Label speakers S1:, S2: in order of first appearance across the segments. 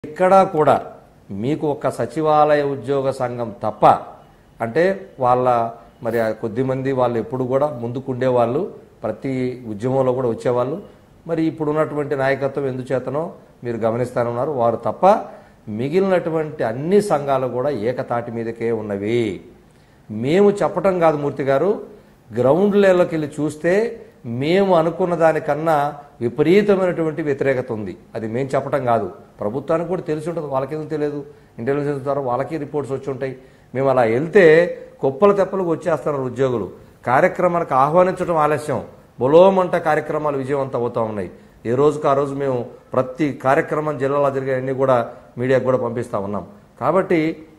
S1: ఎక్కడా కూడా మీకు ఒక సచివాలయ ఉద్యోగ సంఘం తప్ప అంటే వాళ్ళ మరి ఆ కొద్ది మంది వాళ్ళు ఎప్పుడు కూడా ముందుకుండేవాళ్ళు ప్రతి ఉద్యమంలో కూడా వచ్చేవాళ్ళు మరి ఇప్పుడు ఉన్నటువంటి నాయకత్వం ఎందుచేతనో మీరు గమనిస్తానున్నారు వారు తప్ప మిగిలినటువంటి అన్ని సంఘాలు కూడా ఏకతాటి మీదకే ఉన్నవి మేము చెప్పటం కాదు మూర్తి గారు గ్రౌండ్ లెవెల్కి వెళ్ళి చూస్తే మేము అనుకున్న దానికన్నా విపరీతమైనటువంటి వ్యతిరేకత ఉంది అది మేము చెప్పటం కాదు ప్రభుత్వానికి కూడా తెలిసి ఉంటుంది వాళ్ళకేదో తెలియదు ఇంటెలిజెన్స్ ద్వారా వాళ్ళకి రిపోర్ట్స్ వచ్చి ఉంటాయి మేము అలా వెళ్తే కుప్పల తెప్పలకు వచ్చేస్తున్నారు ఉద్యోగులు కార్యక్రమానికి ఆహ్వానించడం ఆలస్యం బొలోమంట కార్యక్రమాలు విజయవంతం అవుతా ఉన్నాయి ఏ రోజుకు ఆ రోజు మేము ప్రతి కార్యక్రమం జిల్లాలో జరిగే అన్ని కూడా మీడియాకు కూడా పంపిస్తూ ఉన్నాం కాబట్టి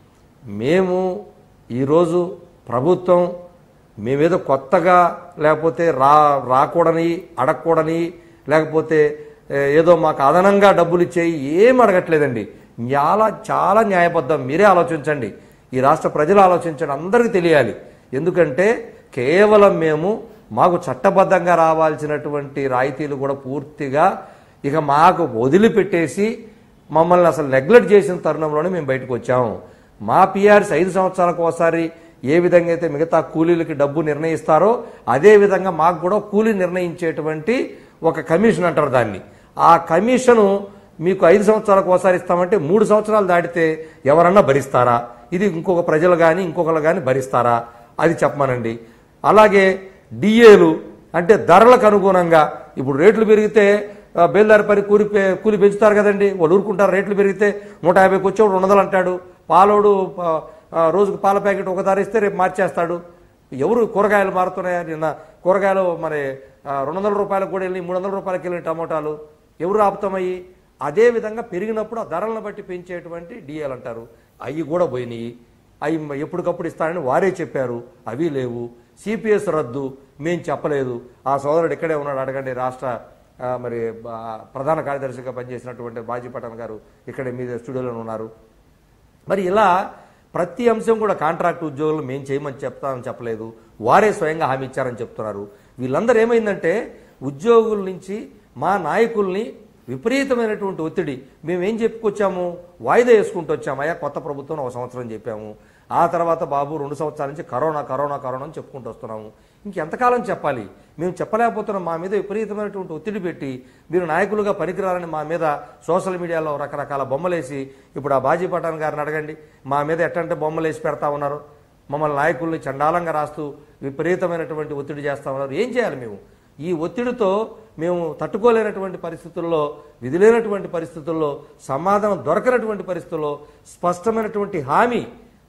S1: మేము ఈరోజు ప్రభుత్వం మేమేదో కొత్తగా లేకపోతే రా రాకూడని అడగకూడని లేకపోతే ఏ, ఏదో మాకు అదనంగా డబ్బులు ఇచ్చేయి ఏం అడగట్లేదండి చాలా చాలా న్యాయబద్ధం మీరే ఆలోచించండి ఈ రాష్ట్ర ప్రజలు ఆలోచించండి అందరికీ తెలియాలి ఎందుకంటే కేవలం మేము మాకు చట్టబద్ధంగా రావాల్సినటువంటి రాయితీలు కూడా పూర్తిగా ఇక మాకు వదిలిపెట్టేసి మమ్మల్ని అసలు నెగ్లెక్ట్ చేసిన తరుణంలోనే మేము బయటకు వచ్చాము మా పిఆర్స్ ఐదు సంవత్సరాలకు ఒకసారి ఏ విధంగా అయితే మిగతా కూలీలకి డబ్బు నిర్ణయిస్తారో అదే విధంగా మాకు కూడా కూలీ నిర్ణయించేటువంటి ఒక కమిషన్ అంటారు దాన్ని ఆ కమిషను మీకు ఐదు సంవత్సరాలకు ఒకసారి ఇస్తామంటే మూడు సంవత్సరాలు దాటితే ఎవరన్నా భరిస్తారా ఇది ఇంకొక ప్రజలు కానీ ఇంకొకరు కానీ భరిస్తారా అది చెప్పమనండి అలాగే డిఏలు అంటే ధరలకు అనుగుణంగా ఇప్పుడు రేట్లు పెరిగితే ఆ, బేల్దారి పని కూలి పే- కూలి పెంచుతారు కదండి వాళ్ళు ఊరుకుంటారు రేట్లు పెరిగితే నూట యాభైకి వచ్చేవాడు రెండు వందలు అంటాడు పాలోడు ఆ, ఆ, రోజుకు పాల ప్యాకెట్ ఒక ధర ఇస్తే రేపు మార్చేస్తాడు ఎవరు కూరగాయలు మారుతున్నాయా నిన్న కూరగాయలు మరి ఆ, రెండు వందల రూపాయలకు కూడా వెళ్ళి మూడు వందల రూపాయలకి వెళ్ళిన టమోటాలు ఎవరు ఆపుతామయ్యి అదే విధంగా పెరిగినప్పుడు ఆ ధరలను బట్టి పెంచేటువంటి డిఏలు అంటారు అవి కూడా పోయినాయి అవి ఎప్పటికప్పుడు ఇస్తానని వారే చెప్పారు అవి లేవు సిపిఎస్ రద్దు మేం చెప్పలేదు ఆ సోదరుడు ఇక్కడే ఉన్నాడు అడగండి రాష్ట్ర ఆ, మరి ఆ, ప్రధాన కార్యదర్శిగా పనిచేసినటువంటి బాజీ పఠాన్ గారు ఇక్కడే మీ స్టూడియోలో ఉన్నారు మరి ఇలా ప్రతి అంశం కూడా కాంట్రాక్ట్ ఉద్యోగులు మేము చేయమని చెప్తామని చెప్పలేదు వారే స్వయంగా హామీ ఇచ్చారని చెప్తున్నారు వీళ్ళందరూ ఏమైందంటే ఉద్యోగుల నుంచి మా నాయకుల్ని విపరీతమైనటువంటి ఒత్తిడి మేము ఏం చెప్పుకొచ్చాము వాయిదా వేసుకుంటూ వచ్చాము అయ్యా కొత్త ప్రభుత్వం ఒక సంవత్సరం చెప్పాము ఆ తర్వాత బాబు రెండు సంవత్సరాల నుంచి కరోనా కరోనా కరోనా అని చెప్పుకుంటూ వస్తున్నాము ఇంకెంతకాలం చెప్పాలి మేము చెప్పలేకపోతున్నాం మా మీద విపరీతమైనటువంటి ఒత్తిడి పెట్టి మీరు నాయకులుగా పనికిరాలని మా మీద సోషల్ మీడియాలో రకరకాల బొమ్మలేసి ఇప్పుడు ఆ బాజీ పఠాన్ గారిని అడగండి మా మీద ఎట్టంటే బొమ్మలు వేసి పెడతా ఉన్నారు మమ్మల్ని నాయకుల్ని చండాలంగా రాస్తూ విపరీతమైనటువంటి ఒత్తిడి చేస్తా ఉన్నారు ఏం చేయాలి మేము ఈ ఒత్తిడితో మేము తట్టుకోలేనటువంటి పరిస్థితుల్లో విధిలేనటువంటి పరిస్థితుల్లో సమాధానం దొరకనటువంటి పరిస్థితుల్లో స్పష్టమైనటువంటి హామీ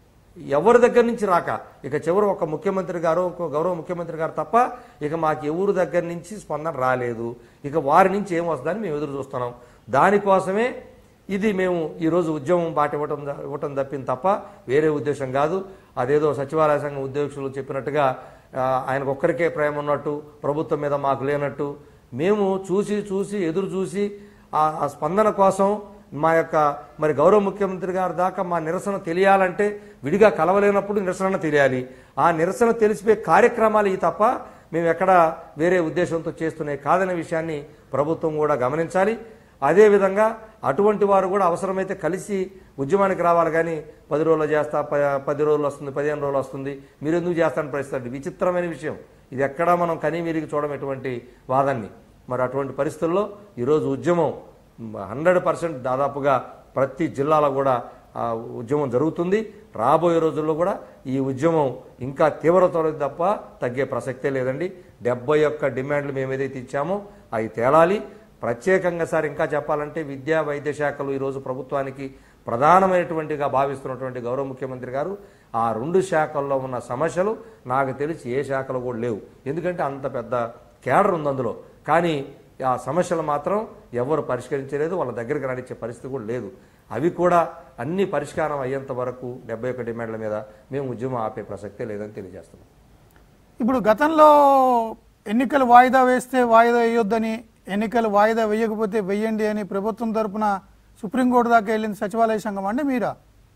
S1: ఎవరి దగ్గర నుంచి రాక ఇక చివరి ఒక ముఖ్యమంత్రి గారు ఒక గౌరవ ముఖ్యమంత్రి గారు తప్ప ఇక మాకు ఎవరి దగ్గర నుంచి స్పందన రాలేదు ఇక వారి నుంచి ఏం వస్తుందని మేము ఎదురు చూస్తున్నాం దానికోసమే ఇది మేము ఈరోజు ఉద్యమం బాట ఇవ్వటం ఇవ్వటం తప్పింది తప్ప వేరే ఉద్దేశం కాదు అదేదో సచివాలయ సంఘం ఉద్యోగులు చెప్పినట్టుగా ఆ, ఆయనకు ఒక్కరికే ప్రేమ ఉన్నట్టు ప్రభుత్వం మీద మాకు లేనట్టు మేము చూసి చూసి ఎదురు చూసి ఆ ఆ స్పందన కోసం మా యొక్క మరి గౌరవ ముఖ్యమంత్రి గారి దాకా మా నిరసన తెలియాలంటే విడిగా కలవలేనప్పుడు నిరసన తెలియాలి ఆ నిరసన తెలిసిపోయే కార్యక్రమాలు ఈ తప్ప మేము ఎక్కడ వేరే ఉద్దేశంతో చేస్తున్నాయి కాదనే విషయాన్ని ప్రభుత్వం కూడా గమనించాలి అదేవిధంగా అటువంటి వారు కూడా అవసరమైతే కలిసి ఉద్యమానికి రావాలి కానీ పది రోజులు చేస్తా ప- పది రోజులు వస్తుంది పదిహేను రోజులు వస్తుంది మీరు ఎందుకు చేస్తారని ప్రశ్నిస్తారు విచిత్రమైన విషయం ఇది ఎక్కడా మనం కనీమిరిగి చూడడం ఎటువంటి వాదాన్ని మరి అటువంటి పరిస్థితుల్లో ఈరోజు ఉద్యమం హండ్రెడ్ పర్సెంట్ దాదాపుగా ప్రతి జిల్లాలో కూడా ఆ ఉద్యమం జరుగుతుంది రాబోయే రోజుల్లో కూడా ఈ ఉద్యమం ఇంకా తీవ్రతర తప్ప తగ్గే ప్రసక్తే లేదండి డెబ్బై ఒక్క డిమాండ్లు మేము ఏదైతే ఇచ్చామో అవి తేలాలి ప్రత్యేకంగా సార్ ఇంకా చెప్పాలంటే విద్యా వైద్య శాఖలు ఈరోజు ప్రభుత్వానికి ప్రధానమైనటువంటిగా భావిస్తున్నటువంటి గౌరవ ముఖ్యమంత్రి గారు ఆ రెండు శాఖల్లో ఉన్న సమస్యలు నాకు తెలిసి ఏ శాఖలో కూడా లేవు ఎందుకంటే అంత పెద్ద కేడర్ ఉంది అందులో కానీ ఆ సమస్యలు మాత్రం ఎవరు పరిష్కరించలేదు వాళ్ళ దగ్గరికి రానిచ్చే పరిస్థితి కూడా లేదు అవి కూడా అన్ని పరిష్కారం అయ్యేంత వరకు డెబ్బై ఒక్క డిమాండ్ల మీద మేము ఉద్యమం ఆపే ప్రసక్తే లేదని తెలియజేస్తున్నాం
S2: ఇప్పుడు గతంలో ఎన్నికలు వాయిదా వేస్తే వాయిదా వేయొద్దని ఎన్నికలు వాయిదా వేయకపోతే వెయ్యండి అని ప్రభుత్వం తరపున సుప్రీంకోర్టు దాకా వెళ్ళింది సచివాలయ సంఘం అంటే మీరా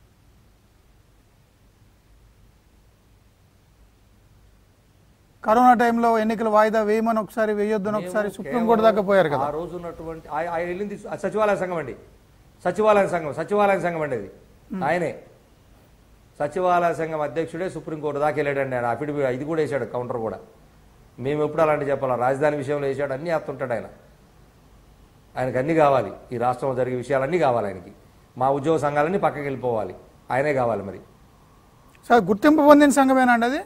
S2: కరోనా టైంలో ఎన్నికలు వాయిదా వేయమని ఒకసారి వేయొద్దని ఒకసారి
S1: మేము
S2: సుప్రీంకోర్టు దాకా పోయారు కదా
S1: ఆ రోజు ఉన్నటువంటి ఆ- ఆ వెళ్ళింది ఆ సచివాలయ సంఘం అండి సచివాలయ సంఘం సచివాలయ సంఘం అండి ఇది ఆయనే సచివాలయ సంఘం అధ్యక్షుడే సుప్రీంకోర్టు దాకా వెళ్ళాడండి ఆయన అఫిడవి ఇది కూడా వేశాడు కౌంటర్ కూడా మేము ఎప్పుడు అలాంటి చెప్పాలా రాజధాని విషయంలో వేసాడు అన్నీ వేస్తుంటాడు ఆయన ఆయనకు అన్నీ కావాలి ఈ రాష్ట్రంలో జరిగే విషయాలన్నీ కావాలి ఆయనకి మా ఉద్యోగ సంఘాలన్నీ పక్కకి వెళ్ళిపోవాలి ఆయనే కావాలి మరి
S2: సార్ గుర్తింపు పొందిన సంఘమేనండి అది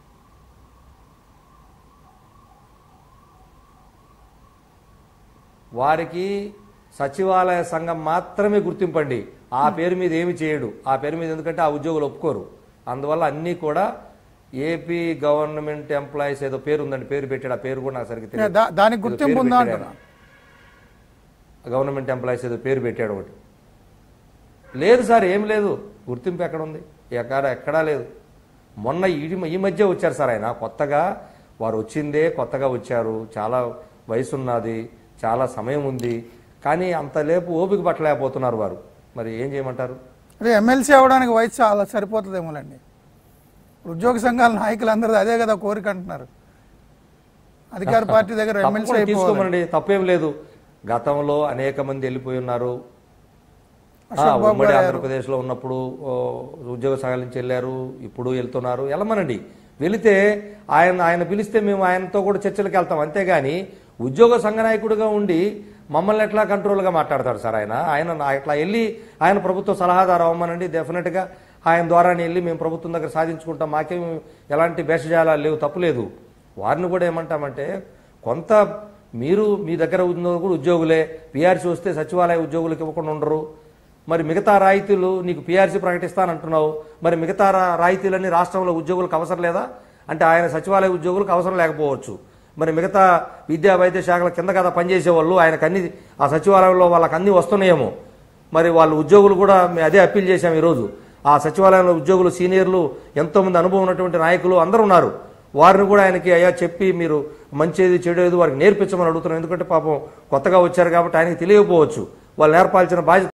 S1: వారికి సచివాలయ సంఘం మాత్రమే గుర్తింపండి ఆ పేరు మీద ఏమి చేయడు ఆ పేరు మీద ఎందుకంటే ఆ ఉద్యోగులు ఒప్పుకోరు అందువల్ల అన్నీ కూడా ఏపీ గవర్నమెంట్ ఎంప్లాయీస్ ఏదో పేరు ఉందండి పేరు పెట్టాడు ఆ పేరు కూడా నాకు సరిగ్గా తెలియదు
S2: దా- దానికి గుర్తింపు
S1: పేరు
S2: ఉందా
S1: పెట్టాడు
S2: అంటున్నా
S1: గవర్నమెంట్ ఎంప్లాయీస్ ఏదో పేరు పెట్టాడు ఒకటి లేదు సార్ ఏం లేదు గుర్తింపు ఎక్కడ ఉంది ఎక్కడ ఎక్కడా లేదు మొన్న ఈ ఈ మధ్య వచ్చారు సార్ ఆయన కొత్తగా వారు వచ్చిందే కొత్తగా వచ్చారు చాలా వయసు ఉన్నది చాలా సమయం ఉంది కానీ అంత లేపు ఓపిక పట్టలేకపోతున్నారు వారు మరి ఏం చేయమంటారు
S2: అదే ఎమ్మెల్సీ అవ్వడానికి వయసు చాలా సరిపోతుందేమోలండి ఉద్యోగ సంఘాల నాయకులు అందరూ అదే కదా కోరిక అంటున్నారు అధికార పార్టీ దగ్గర ఎమ్మెల్సీ
S1: తప్పకుండా
S2: అయిపోవాలి
S1: తీసుకోమనండి తప్పేం లేదు గతంలో అనేక మంది వెళ్ళిపోయి ఉన్నారు ఆ,
S2: అశోక్ బాబు
S1: ఉమ్మడి
S2: గారు
S1: ఆంధ్రప్రదేశ్లో ఉన్నప్పుడు ఓ, ఉద్యోగ సంఘాల నుంచి వెళ్ళారు ఇప్పుడు వెళ్తున్నారు వెళ్ళమనండి వెళితే ఆయన ఆయన పిలిస్తే మేము ఆయనతో కూడా చర్చలకు వెళ్తాం అంతేగాని ఉద్యోగ సంఘ నాయకుడిగా ఉండి మమ్మల్ని ఎట్లా కంట్రోల్గా మాట్లాడతాడు సార్ ఆయన ఆయన నా- అట్లా వెళ్ళి ఆయన ప్రభుత్వ సలహాదారు అవ్వమనండి డెఫినెట్గా ఆయన ద్వారానే వెళ్ళి మేము ప్రభుత్వం దగ్గర సాధించుకుంటాం మాకేం ఎలాంటి భేషజాలాలు లేవు తప్పులేదు వారిని కూడా ఏమంటామంటే కొంత మీరు మీ దగ్గర ఉన్న కూడా ఉద్యోగులే పిఆర్సీ వస్తే సచివాలయ ఉద్యోగులకు ఇవ్వకుండా ఉండరు మరి మిగతా రాయితీలు నీకు పిఆర్సీ ప్రకటిస్తానంటున్నావు మరి మిగతా రా- రాయితీలన్నీ రాష్ట్రంలో ఉద్యోగులకు అవసరం లేదా అంటే ఆయన సచివాలయ ఉద్యోగులకు అవసరం లేకపోవచ్చు మరి మిగతా విద్యా వైద్య శాఖల కింద కదా పనిచేసే వాళ్ళు ఆయనకు అన్ని ఆ సచివాలయంలో వాళ్ళకి అన్ని వస్తున్నాయేమో మరి వాళ్ళ ఉద్యోగులు కూడా మేము అదే అప్పీల్ చేశాం ఈరోజు ఆ సచివాలయంలో ఉద్యోగులు సీనియర్లు ఎంతోమంది అనుభవం ఉన్నటువంటి నాయకులు అందరూ ఉన్నారు వారిని కూడా ఆయనకి అయ్యా చెప్పి మీరు మంచిది చెడు ఏది వారికి నేర్పించమని అడుగుతున్నాం ఎందుకంటే పాపం కొత్తగా వచ్చారు కాబట్టి ఆయనకి తెలియకపోవచ్చు వాళ్ళు నేర్పాల్సిన బాధ్యత